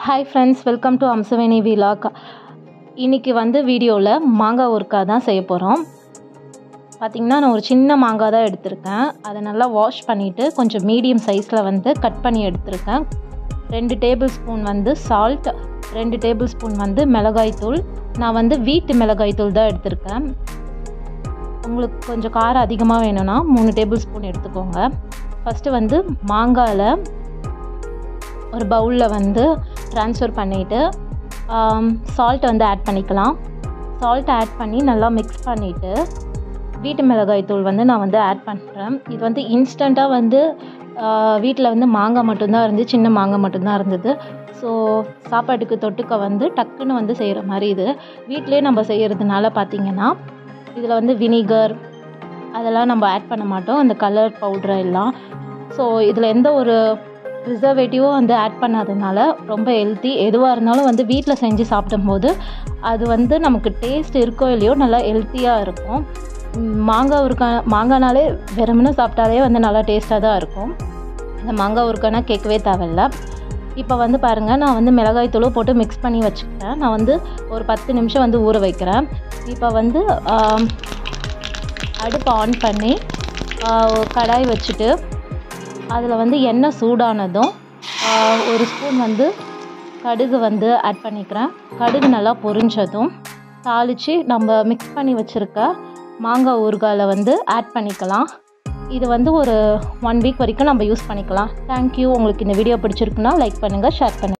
hi friends welcome to Amsaveni vlog இன்றைக்கி வந்து வீடியோவில் மாங்காய் ஊறுக்காய் தான் செய்ய போகிறோம் பார்த்திங்கன்னா நான் ஒரு சின்ன மாங்காய் தான் எடுத்திருக்கேன் அதை நல்லா வாஷ் பண்ணிவிட்டு கொஞ்சம் மீடியம் சைஸில் வந்து கட் பண்ணி எடுத்திருக்கேன் ரெண்டு டேபிள் ஸ்பூன் வந்து சால்ட் ரெண்டு டேபிள் ஸ்பூன் வந்து மிளகாய்த்தூள் நான் வந்து வீட்டு மிளகாய்த்தூள் தான் எடுத்திருக்கேன் உங்களுக்கு கொஞ்சம் காரம் அதிகமாக வேணும்னா மூணு டேபிள் ஸ்பூன் எடுத்துக்கோங்க ஃபஸ்ட்டு வந்து மாங்காயில் ஒரு பவுலில் வந்து ட்ரான்ஸ்ஃபர் பண்ணிவிட்டு சால்ட் வந்து ஆட் பண்ணிக்கலாம் சால்ட் ஆட் பண்ணி நல்லா மிக்ஸ் பண்ணிவிட்டு வீட்டு மிளகாய் தூள் வந்து நான் வந்து ஆட் பண்ணுறேன் இது வந்து இன்ஸ்டண்ட்டாக வந்து வீட்டில் வந்து மாங்காய் மட்டும்தான் இருந்து சின்ன மாங்காய் மட்டும்தான் இருந்தது ஸோ சாப்பாட்டுக்கு தொட்டுக்க வந்து டக்குன்னு வந்து செய்கிற மாதிரி இது வீட்டிலே நம்ம செய்கிறதுனால பார்த்திங்கன்னா இதில் வந்து வினிகர் அதெல்லாம் நம்ம ஆட் பண்ண மாட்டோம் அந்த கலர் பவுட்ரு எல்லாம் ஸோ இதில் எந்த ஒரு ப்ரிசர்வேட்டிவும் வந்து ஆட் பண்ணாததுனால ரொம்ப ஹெல்த்தி எதுவாக இருந்தாலும் வந்து வீட்டில் செஞ்சு சாப்பிடும்போது அது வந்து நமக்கு டேஸ்ட் இருக்கோ இல்லையோ நல்லா ஹெல்த்தியாக இருக்கும் மாங்காய் உருக்கா மாங்காய்னாலே வெறுமனே சாப்பிட்டாலே வந்து நல்லா டேஸ்ட்டாக தான் இருக்கும் இந்த மாங்காய் உருக்கானா கேட்கவே தேவையில்ல இப்போ வந்து பாருங்கள் நான் வந்து மிளகாய் தூளும் போட்டு மிக்ஸ் பண்ணி வச்சுக்கிட்டேன் நான் வந்து ஒரு பத்து நிமிஷம் வந்து ஊற வைக்கிறேன் இப்போ வந்து அடுப்பை ஆன் பண்ணி கடாய் வச்சுட்டு அதில் வந்து எண்ணெய் சூடானதும் ஒரு ஸ்பூன் வந்து கடுகு வந்து ஆட் பண்ணிக்கிறேன் கடுகு நல்லா பொரிஞ்சதும் தாளித்து நம்ம மிக்ஸ் பண்ணி வச்சுருக்க மாங்காய் ஊறுகாயில் வந்து ஆட் பண்ணிக்கலாம் இது வந்து ஒரு ஒன் வீக் வரைக்கும் நம்ம யூஸ் பண்ணிக்கலாம் தேங்க்யூ உங்களுக்கு இந்த வீடியோ பிடிச்சிருக்குன்னா லைக் பண்ணுங்கள் ஷேர் பண்ணுங்கள்